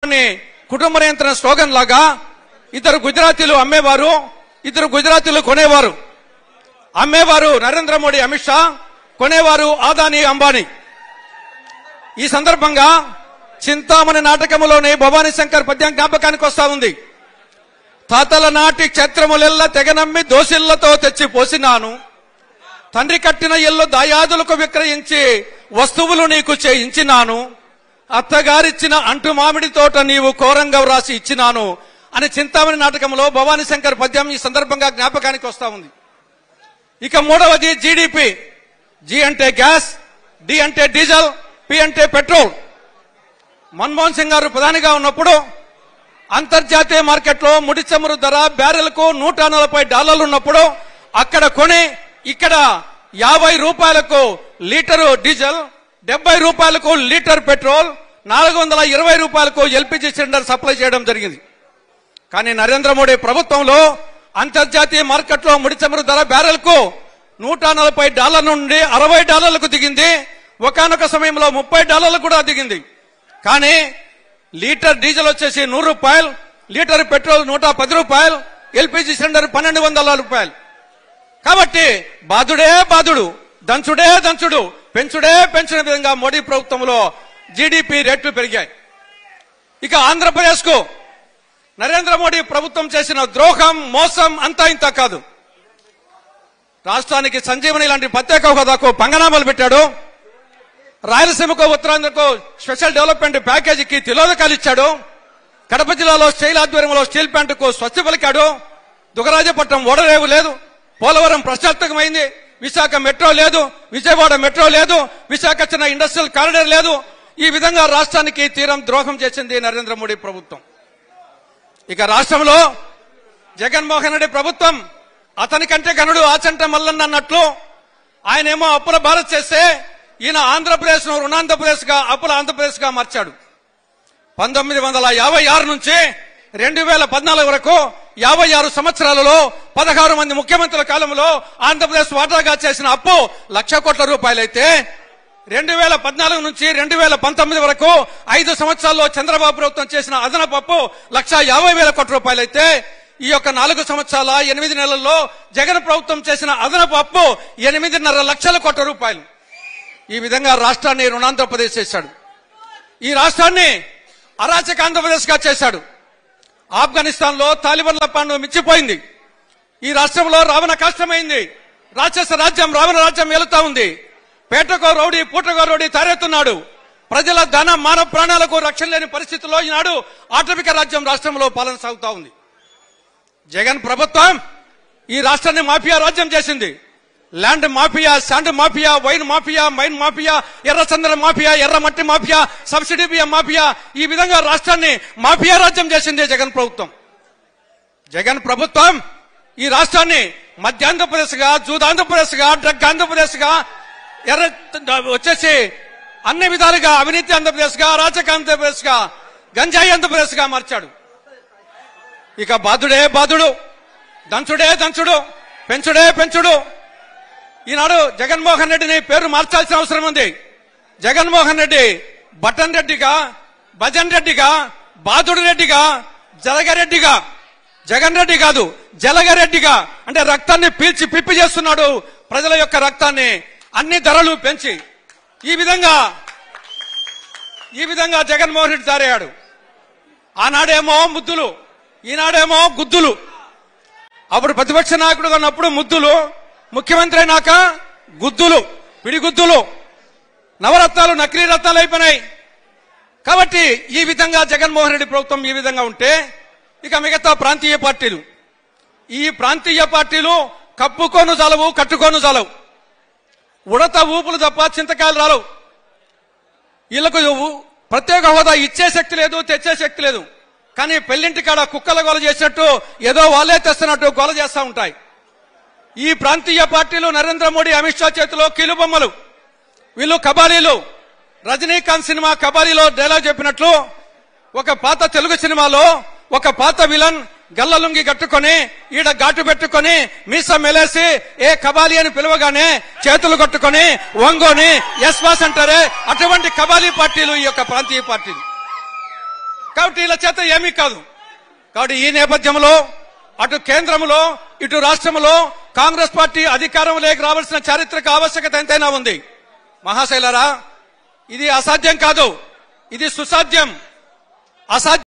కుటుంబాన్ని కుటుంబ నియంత్రణ స్లోగన్ లాగా ఇద్దరు గుజరాతీలు అమ్మేవారు ఇద్దరు గుజరాతీలు కొనేవారు అమ్మేవారు నరేంద్ర మోడీ అమిత్ షా కొనేవారు ఆదాని అంబానీ ఈ సందర్భంగా చింతామణి నాటకములోని భవానీ శంకర్ పద్యం జ్ఞాపకానికి వస్తా ఉంది తాతల నాటి క్షేత్రములెల్ల తెగనమ్మి దోసిళ్లతో తెచ్చి పోసినాను తండ్రి కట్టిన ఇల్లు దాయాదులకు విక్రయించి వస్తువులు నీకు చేయించినాను అత్తగారిచ్చిన అంటు మామిడి తోట నీవు కోరంగా వ్రాసి ఇచ్చినాను అని చింతామణి నాటకంలో భవానీ శంకర్ పద్యం ఈ సందర్భంగా జ్ఞాపకానికి వస్తా ఉంది ఇక మూడవది జీడిపి జి అంటే గ్యాస్ డి అంటే డీజిల్ పి అంటే పెట్రోల్ మన్మోహన్ సింగ్ గారు ప్రధానిగా ఉన్నప్పుడు అంతర్జాతీయ మార్కెట్లో ముడి చమురు ధర బ్యారెల్కు నూట నలభై డాలర్లు ఉన్నప్పుడు అక్కడ కొని ఇక్కడ యాభై రూపాయలకు లీటరు డీజిల్ డెబ్బై రూపాయలకు లీటర్ పెట్రోల్ నాలుగు వందల ఇరవై రూపాయలకు ఎల్పిజి సిలిండర్ సప్లై చేయడం జరిగింది కానీ నరేంద్ర మోడీ ప్రభుత్వంలో అంతర్జాతీయ మార్కెట్లో ముడి చమురు ధర బ్యారెల్కు నూట నలభై డాలర్ల నుండి అరవై డాలర్లకు దిగింది ఒకనొక సమయంలో ముప్పై డాలర్లకు కూడా దిగింది కానీ లీటర్ డీజిల్ వచ్చేసి నూరు రూపాయలు లీటర్ పెట్రోల్ నూట పది రూపాయలు ఎల్పిజి సిలిండర్ పన్నెండు వందల రూపాయలు కాబట్టి బాధుడే బాధుడు దంచుడే దంచుడు పెంచుడే పెంచిన విధంగా మోడీ ప్రభుత్వంలో జీడిపి రేట్లు పెరిగాయి ఇక ఆంధ్రప్రదేశ్ కు నరేంద్ర మోడీ ప్రభుత్వం చేసిన ద్రోహం మోసం అంతా ఇంత కాదు రాష్ట్రానికి సంజీవని లాంటి ప్రత్యేక హోదాకు పంగనామాలు పెట్టాడు రాయలసీమకు ఉత్తరాంధ్రకు స్పెషల్ డెవలప్మెంట్ ప్యాకేజీకి తిలోదకాలు ఇచ్చాడు కడప జిల్లాలో స్టీల్ ఆధ్వర్యంలో స్టీల్ ప్లాంట్కు స్వస్తి పలికాడు దుగరాజపట్నం ఓడరేవు లేదు పోలవరం ప్రశ్నార్థకమైంది విశాఖ మెట్రో లేదు విజయవాడ మెట్రో లేదు విశాఖ చిన్న ఇండస్ట్రియల్ కారిడార్ లేదు ఈ విధంగా రాష్ట్రానికి తీరం ద్రోహం చేసింది నరేంద్ర మోడీ ప్రభుత్వం ఇక రాష్ట్రంలో జగన్మోహన్ రెడ్డి ప్రభుత్వం అతని కంటే గనుడు ఆచంట మల్లన్న అన్నట్లు ఆయనేమో అప్పుల భారత్ చేస్తే ఈయన ఆంధ్రప్రదేశ్ ను రుణాంధ్రప్రదేశ్ గా అప్పుల ఆంధ్రప్రదేశ్ గా మార్చాడు పంతొమ్మిది వందల యాభై ఆరు నుంచి రెండు వేల పద్నాలుగు వరకు యాభై ఆరు సంవత్సరాలలో పదహారు మంది ముఖ్యమంత్రుల కాలంలో ఆంధ్రప్రదేశ్ వాటాగా చేసిన అప్పు లక్ష కోట్ల రూపాయలైతే రెండు వేల పద్నాలుగు నుంచి రెండు వేల పంతొమ్మిది వరకు ఐదు సంవత్సరాల్లో చంద్రబాబు ప్రభుత్వం చేసిన అదనపు అప్పు లక్ష యాభై వేల కోట్ల రూపాయలైతే ఈ యొక్క నాలుగు సంవత్సరాల ఎనిమిది నెలల్లో జగన్ ప్రభుత్వం చేసిన అదనపు అప్పు ఎనిమిదిన్నర లక్షల కోట్ల రూపాయలు ఈ విధంగా రాష్ట్రాన్ని రుణాంధ్రప్రదేశ్ చేశాడు ఈ రాష్ట్రాన్ని అరాచక ఆంధ్రప్రదేశ్ గా చేశాడు ఆఫ్ఘనిస్తాన్ లో తాలిబన్ల పాండు మించిపోయింది ఈ రాష్ట్రంలో రావణ కష్టమైంది రాక్షస రాజ్యం రావణ రాజ్యం వెళుతా ఉంది పేటకో రౌడీ పూటకో రౌడీ తారెత్తున్నాడు ప్రజల ధన మానవ ప్రాణాలకు రక్షణ లేని పరిస్థితుల్లో ఈనాడు ఆటవిక రాజ్యం రాష్ట్రంలో పాలన సాగుతా ఉంది జగన్ ప్రభుత్వం ఈ రాష్ట్రాన్ని మాఫియా రాజ్యం చేసింది land mafia sand mafia wine mafia mine mafia ఎర్రచంద్ర మాఫియా ఎర్ర మట్టి మాఫియా సబ్సిడీ బియ్యం మాఫియా ఈ విధంగా రాష్ట్రాన్ని మాఫియా రాజ్యం చేసింది జగన్ ప్రభుత్వం జగన్ ప్రభుత్వం ఈ రాష్ట్రాన్ని మధ్య ఆంధ్రప్రదేశ్ గా జూదాంధ్రప్రదేశ్ గా డ్రగ్ ఆంధ్రప్రదేశ్ గా ఎర్ర వచ్చేసి అన్ని విధాలుగా అవినీతి ఆంధ్రప్రదేశ్ గా అరాచక ఆంధ్రప్రదేశ్ గా గంజాయి ఆంధ్రప్రదేశ్ గా మార్చాడు ఇక బాధుడే బాధుడు దంచుడే దంచుడు పెంచుడే పెంచుడు ఈనాడు జగన్మోహన్ రెడ్డిని పేరు మార్చాల్సిన అవసరం ఉంది జగన్మోహన్ రెడ్డి బటన్ రెడ్డిగా భజన్ రెడ్డిగా బాధుడు రెడ్డిగా జలగరెడ్డిగా జగన్ రెడ్డి కాదు జలగరెడ్డిగా అంటే రక్తాన్ని పీల్చి పిప్పి చేస్తున్నాడు ప్రజల యొక్క రక్తాన్ని అన్ని ధరలు పెంచి ఈ విధంగా ఈ విధంగా జగన్మోహన్ రెడ్డి తయారయ్యాడు ఆనాడేమో ముద్దులు ఈనాడేమో గుద్దులు అప్పుడు ప్రతిపక్ష నాయకుడుగా ఉన్నప్పుడు ముద్దులు ముఖ్యమంత్రి అయినాక గుద్దులు పిడిగుద్దులు నవరత్నాలు నకిలీ రత్నాలు అయిపోయినాయి కాబట్టి ఈ విధంగా జగన్మోహన్ రెడ్డి ప్రభుత్వం ఈ విధంగా ఉంటే ఇక మిగతా ప్రాంతీయ పార్టీలు ఈ ప్రాంతీయ పార్టీలు కప్పుకోను చాలవు కట్టుకోను చాలవు ఉడత ఊపులు తప్ప చింతకాయలు రాలవు వీళ్ళకు ఊ- ప్రత్యేక హోదా ఇచ్చే శక్తి లేదు తెచ్చే శక్తి లేదు కానీ పెళ్లింటి కాడ కుక్కల గోల చేసినట్టు ఏదో వాళ్ళే తెస్తున్నట్టు గోల చేస్తూ ఉంటాయి ఈ ప్రాంతీయ పార్టీలు నరేంద్ర మోడీ అమిత్ షా చేతిలో కీలుబొమ్మలు వీళ్ళు కబాలీలు రజనీకాంత్ సినిమా కబాలీలో డైలాగ్ చెప్పినట్లు ఒక పాత తెలుగు సినిమాలో ఒక పాత విలన్ గల్లలుంగి కట్టుకొని ఈడ ఘాటు పెట్టుకొని మీస మెలేసి ఏ కబాలి అని పిలవగానే చేతులు కట్టుకొని వంగోని ఎస్ బాస్ అంటారే అటువంటి కబాలీ పార్టీలు ఈ యొక్క ప్రాంతీయ పార్టీలు కాబట్టి వీళ్ళ చేత ఏమీ కాదు కాబట్టి ఈ నేపథ్యంలో అటు కేంద్రంలో ఇటు రాష్ట్రంలో కాంగ్రెస్ పార్టీ అధికారంలోకి రావాల్సిన చారిత్రక ఆవశ్యకత ఎంతైనా ఉంది మహాశైలరా ఇది అసాధ్యం కాదు ఇది సుసాధ్యం అసాధ్యం